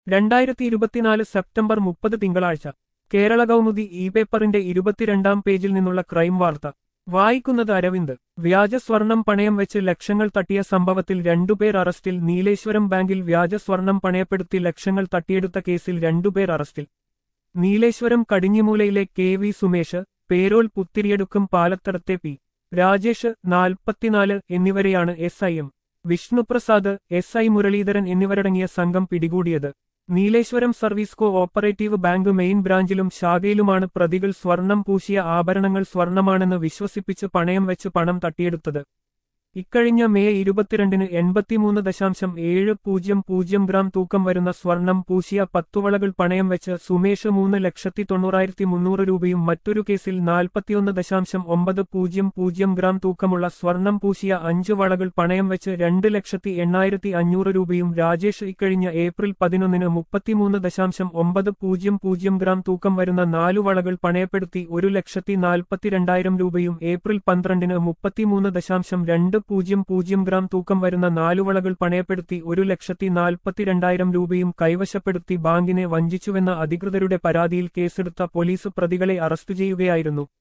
രണ്ടായിരത്തി ഇരുപത്തിനാല് സെപ്റ്റംബർ മുപ്പത് തിങ്കളാഴ്ച കേരള കൗമുദി ഇ പേപ്പറിന്റെ ഇരുപത്തിരണ്ടാം പേജിൽ നിന്നുള്ള ക്രൈം വാർത്ത വായിക്കുന്നത് അരവിന്ദ് വ്യാജ സ്വർണം പണയം വെച്ച് ലക്ഷങ്ങൾ തട്ടിയ സംഭവത്തിൽ രണ്ടുപേർ അറസ്റ്റിൽ നീലേശ്വരം ബാങ്കിൽ വ്യാജ സ്വർണം പണയപ്പെടുത്തി ലക്ഷങ്ങൾ തട്ടിയെടുത്ത കേസിൽ രണ്ടുപേർ അറസ്റ്റിൽ നീലേശ്വരം കടിഞ്ഞിമൂലയിലെ കെ വി സുമേഷ് പേരോൽ പുത്തിരിയെടുക്കും പാലത്തടത്തെ പി രാജേഷ് നാൽപ്പത്തിനാല് എന്നിവരെയാണ് S I M Vishnuprasad S I Muraleedharan എന്നിവരടങ്ങിയ സംഘം പിടികൂടിയത് Nileshwaram service co operative bank main ബ്രാഞ്ചിലും ശാഖയിലുമാണ് പ്രതികൾ സ്വർണം പൂശിയ ആഭരണങ്ങൾ സ്വർണമാണെന്ന് വിശ്വസിപ്പിച്ച് പണയം വെച്ച് പണം തട്ടിയെടുത്തത് ഇക്കഴിഞ്ഞ മെയ് ഇരുപത്തിരണ്ടിന് എൺപത്തിമൂന്ന് ദശാംശം ഏഴ് പൂജ്യം പൂജ്യം ഗ്രാം തൂക്കം വരുന്ന സ്വർണം പൂശിയ പത്തുവളകൾ പണയം വെച്ച് സുമേഷ് മൂന്ന് ലക്ഷത്തി തൊണ്ണൂറായിരത്തി മുന്നൂറ് രൂപയും മറ്റൊരു കേസിൽ നാൽപ്പത്തിയൊന്ന് ദശാംശം ഒമ്പത് പൂജ്യം പൂജ്യം ഗ്രാം തൂക്കമുള്ള സ്വർണം പൂശിയ അഞ്ച് വളകൾ പണയം വെച്ച് രണ്ട് ലക്ഷത്തി എണ്ണായിരത്തി അഞ്ഞൂറ് രൂപയും രാജേഷ് ഇക്കഴിഞ്ഞ ഏപ്രിൽ പതിനൊന്നിന് മുപ്പത്തിമൂന്ന് ദശാംശം ഒമ്പത് പൂജ്യം പൂജ്യം ഗ്രാം തൂക്കം വരുന്ന നാലു വളകൾ പണയപ്പെടുത്തി ഒരു ലക്ഷത്തി നാൽപ്പത്തിരണ്ടായിരം രൂപയും ഏപ്രിൽ പന്ത്രണ്ടിന് മുപ്പത്തിമൂന്ന് ദശാംശം രണ്ട് പൂജ്യം പൂജ്യം ഗ്രാം തൂക്കം വരുന്ന നാലുവളകൾ പണയപ്പെടുത്തി ഒരു ലക്ഷത്തി നാൽപ്പത്തിരണ്ടായിരം രൂപയും കൈവശപ്പെടുത്തി ബാങ്കിനെ വഞ്ചിച്ചുവെന്ന അധികൃതരുടെ പരാതിയിൽ കേസെടുത്ത പോലീസ് പ്രതികളെ അറസ്റ്റ് ചെയ്യുകയായിരുന്നു